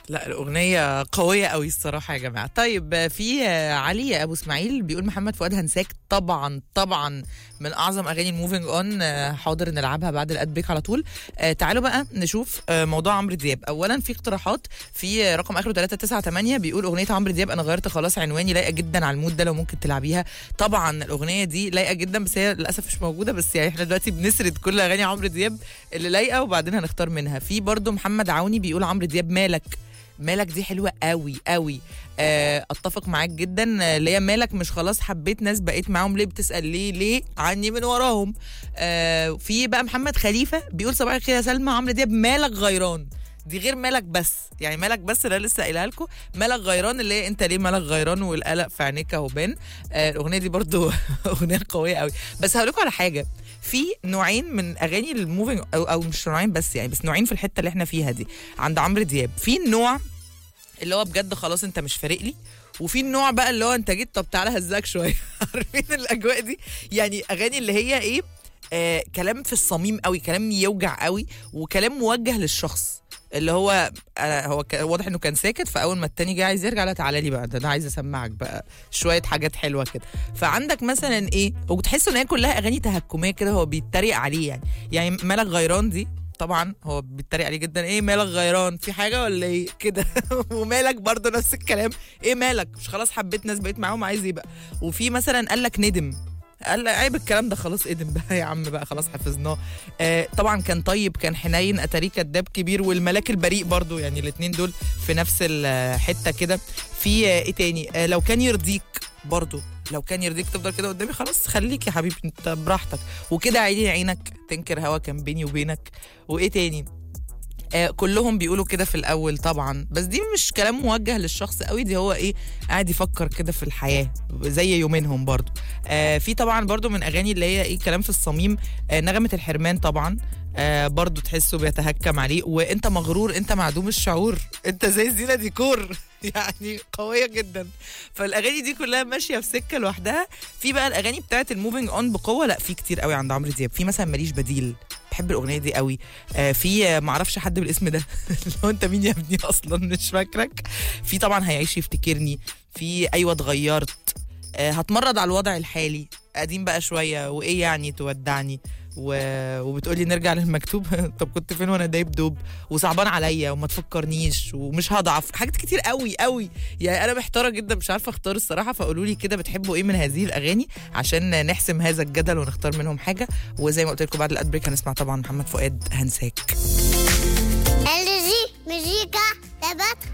لا الأغنية قوية قوي الصراحة يا جماعة طيب في علي أبو إسماعيل بيقول محمد فؤاد هنساك طبعا طبعا من أعظم أغاني الموفينج أون حاضر نلعبها بعد الأد بريك على طول آه، تعالوا بقى نشوف آه، موضوع عمرو دياب أولا في اقتراحات في رقم آخره 398 بيقول أغنية عمرو دياب أنا غيرت خلاص عنواني لايقة جدا على المود ده لو ممكن تلعبيها طبعا الأغنية دي لايقة جدا بس هي للأسف مش موجودة بس يعني احنا دلوقتي بنسرد كل أغاني عمرو دياب اللي لايقة وبعدين هنختار منها في برضو محمد عوني بيقول عمرو دياب مالك مالك دي حلوه قوي قوي آه، اتفق معاك جدا آه، اللي هي مالك مش خلاص حبيت ناس بقيت معاهم ليه بتسال ليه ليه عني من وراهم آه، في بقى محمد خليفه بيقول صباح الخير يا سلمى عمرو دياب مالك غيران دي غير مالك بس يعني مالك بس اللي أنا لسه قايلها لكم مالك غيران اللي هي انت ليه مالك غيران والقلق في عينيك اهو بان آه، الاغنيه دي برضو اغنيه قويه قوي بس هقول لكم على حاجه في نوعين من اغاني الموفينج او, أو مش نوعين بس يعني بس نوعين في الحته اللي احنا فيها دي عند عمرو دياب في النوع اللي هو بجد خلاص انت مش فارق لي وفي النوع بقى اللي هو انت جيت طب تعالى هزاك شويه عارفين الاجواء دي يعني اغاني اللي هي ايه آه كلام في الصميم قوي كلام يوجع قوي وكلام موجه للشخص اللي هو آه هو ك- واضح انه كان ساكت فاول ما التاني جه عايز يرجع لا تعالى لي بقى ده انا عايز اسمعك بقى شويه حاجات حلوه كده فعندك مثلا ايه وتحس ان هي كلها اغاني تهكميه كده هو بيتريق عليه يعني يعني مالك غيران دي طبعا هو بيتريق عليه جدا ايه مالك غيران في حاجه ولا ايه كده ومالك برضه نفس الكلام ايه مالك مش خلاص حبيت ناس بقيت معاهم عايز ايه بقى وفي مثلا قال لك ندم قال عيب الكلام ده خلاص ادم بقى يا عم بقى خلاص حفظناه آه طبعا كان طيب كان حنين اتاريه كداب كبير والملاك البريء برضو يعني الاثنين دول في نفس الحته كده في آه ايه تاني آه لو كان يرضيك برضو لو كان يرضيك تفضل كده قدامي خلاص خليك يا حبيبي انت براحتك وكده عيني عينك تنكر هوا كان بيني وبينك وايه تاني آه كلهم بيقولوا كده في الاول طبعا بس دي مش كلام موجه للشخص قوي دي هو ايه قاعد يفكر كده في الحياه زي يومينهم برضو آه في طبعا برضو من اغاني اللي هي ايه كلام في الصميم آه نغمه الحرمان طبعا آه برضو تحسه بيتهكم عليه وانت مغرور انت معدوم الشعور انت زي زينة ديكور يعني قويه جدا فالاغاني دي كلها ماشيه في سكه لوحدها في بقى الاغاني بتاعت الموفينج اون بقوه لا في كتير قوي عند عمرو دياب في مثلا ماليش بديل بحب الاغنيه دي قوي آه في آه معرفش حد بالاسم ده اللي هو انت مين يا ابني اصلا مش فاكرك في طبعا هيعيش يفتكرني في ايوه اتغيرت آه هتمرد على الوضع الحالي قديم بقى شويه وايه يعني تودعني و... وبتقولي نرجع للمكتوب طب كنت فين وانا دايب دوب وصعبان عليا وما تفكرنيش ومش هضعف حاجات كتير قوي قوي يعني انا محتاره جدا مش عارفه اختار الصراحه فقولوا لي كده بتحبوا ايه من هذه الاغاني عشان نحسم هذا الجدل ونختار منهم حاجه وزي ما قلت لكم بعد الاد بريك هنسمع طبعا محمد فؤاد هنساك الجي مزيكا تبات